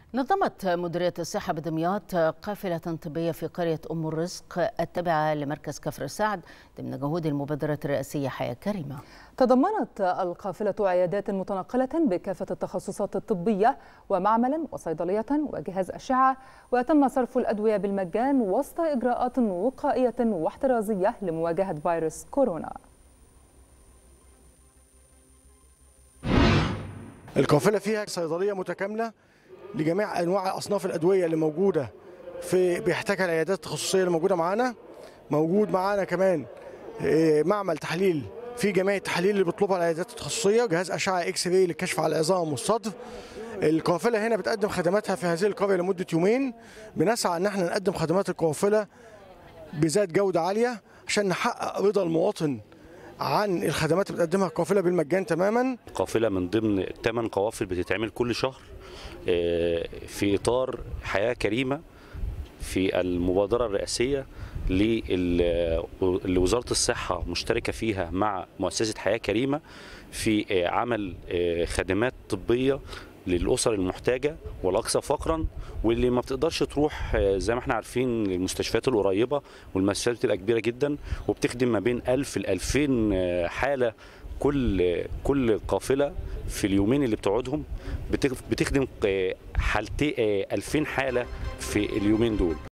نظمت مديرية الصحة بدمياط قافلة طبية في قرية أم الرزق التابعة لمركز كفر السعد ضمن جهود المبادرة الرئاسية حياة كريمة تضمنت القافلة عيادات متنقلة بكافة التخصصات الطبية ومعملا وصيدلية وجهاز أشعة وتم صرف الأدوية بالمجان وسط إجراءات وقائية واحترازية لمواجهة فيروس كورونا القافله فيها صيدليه متكامله لجميع انواع اصناف الادويه اللي موجوده في بيحتاجها العيادات التخصصيه اللي موجوده معانا موجود معانا كمان آه، معمل تحليل في جميع التحاليل اللي بيطلبها العيادات التخصصيه وجهاز اشعه اكس راي للكشف على العظام والصدر القافله هنا بتقدم خدماتها في هذه القريه لمده يومين بنسعى ان احنا نقدم خدمات القافله بذات جوده عاليه عشان نحقق رضا المواطن عن الخدمات اللي بتقدمها القافله بالمجان تماما قافله من ضمن ثمان قوافل بتتعمل كل شهر آه، في اطار حياه كريمه في المبادره الرئاسيه لل- لوزاره الصحه مشتركه فيها مع مؤسسه حياه كريمه في آه، عمل آه، خدمات طبيه للاسر المحتاجه والاكثر فقرا واللي ما بتقدرش تروح آه، زي ما احنا عارفين للمستشفيات القريبه والمستشفيات بتبقى كبيره جدا وبتخدم ما بين 1000 ل 2000 آه، حاله كل كل قافله في اليومين اللي بتقعدهم بتخ- بتخدم آه، حالتين 2000 حاله في اليومين دول